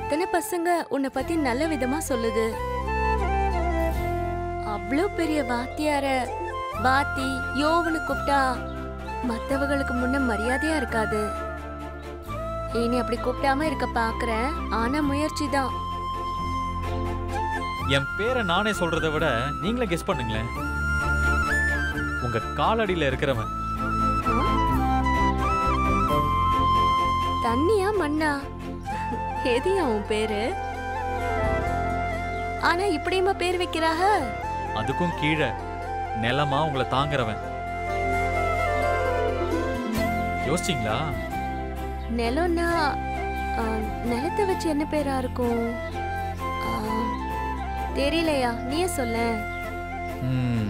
எத்தனை பசங்க உன்னை பத்தி நல்ல விதமா சொல்லுது அவ்வளோ பெரிய வாத்தியார வாத்தி யோவனு கூப்பிட்டா மத்தவங்களுக்கு முன்ன மரியாதையா இருக்காது இனி அப்படி கூப்பிடாம இருக்க பாக்குறேன் ஆனா முயற்சி தான் என் பேரை நானே சொல்றதை விட நீங்களே கெஸ் பண்ணுங்களேன் உங்க காலடியில இருக்கிறவன் தண்ணியா மண்ணா எதியா உன் பேரு ஆனா இப்படியுமா பேர் வைக்கிறாக அதுக்கும் கீழே நிலமா உங்களை தாங்குறவன் யோசிச்சிங்களா நிலம்னா ஆ, நிலத்தை வச்சு என்ன பேரா இருக்கும் ஆ, தெரியலையா நீயே சொல்ல ம்.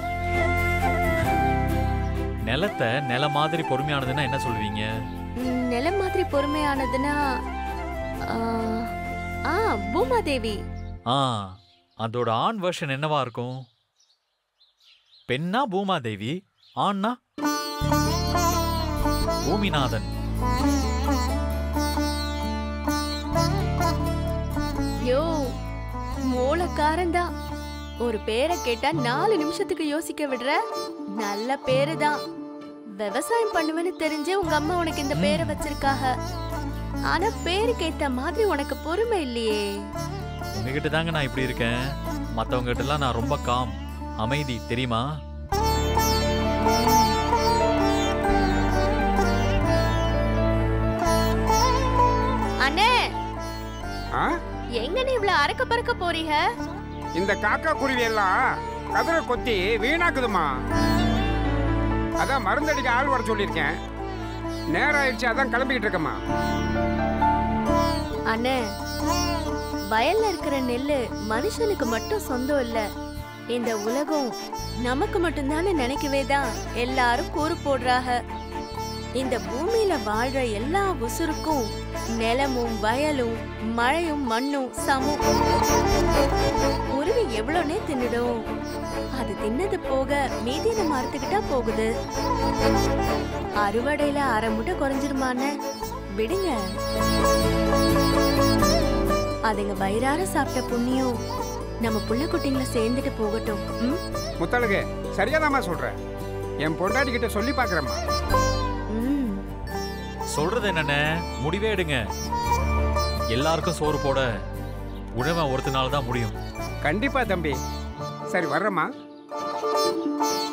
நிலத்தை நில மாதிரி பொறுமையானதுன்னா என்ன சொல்லுவீங்க நிலம் மாதிரி பொறுமையானதுன்னா ஆ, ஆ பூமாதேவி ஆ அதோட ஆண் வெர்ஷன் என்னவா இருக்கும் பெண்ணா பூமாதேவி ஆண்னா பூமிநாதன் யோ மூலக்காரன்தான் ஒரு பேரை கேட்டா நாலு நிமிஷத்துக்கு யோசிக்க விடுற நல்ல பேரு தான் விவசாயம் பண்ணுவேன்னு தெரிஞ்சு உங்க அம்மா உனக்கு இந்த பேரை வச்சிருக்காக ஆனா பேருக்கு ஏத்த மாதிரி உனக்கு பொறுமை இல்லையே உங்ககிட்ட தாங்க நான் இப்படி இருக்கேன் மத்தவங்க கிட்ட எல்லாம் நான் ரொம்ப காம் அமைதி தெரியுமா அண்ணே ஆ எங்க நீ இவ்வளவு அறக்க பறக்க போறீங்க இந்த காக்கா குருவி எல்லாம் கதிரை கொத்தி வீணாக்குதுமா அதான் மருந்தடிக்க ஆள் வர சொல்லியிருக்கேன் நேரம் ஆயிடுச்சு அதான் கிளம்பிக்கிட்டு இருக்கேம்மா அண்ணே வயல்ல இருக்கிற நெல்லு மனுஷனுக்கு மட்டும் சொந்தம் இல்ல இந்த உலகம் நமக்கு மட்டும்தானே நினைக்கவே தான் எல்லாரும் கூறு போடுறாங்க இந்த பூமியில வாழ்ற எல்லா உசுருக்கும் நிலமும் வயலும் மழையும் மண்ணும் சமம் குருவி எவ்வளோனே தின்னுடும் அது தின்னது போக மீதி நம்ம அறுத்துக்கிட்டா போகுது அறுவடையில அரை முட்டை குறைஞ்சிருமான்னு விடுங்க அதுங்க வயிறார சாப்பிட்ட புண்ணியம் நம்ம புள்ள குட்டிங்களை சேர்ந்துட்டு போகட்டும் ம்? முத்தழகு சரியாதாம்மா சொல்கிறேன் என் பொண்டாட்டி கிட்ட சொல்லி பார்க்குறேம்மா ம். சொல்றது என்னண்ணே முடிவே எடுங்க எல்லாருக்கும் சோறு போட உழவன் ஒருத்தனால தான் முடியும் கண்டிப்பா தம்பி சரி வர்றேம்மா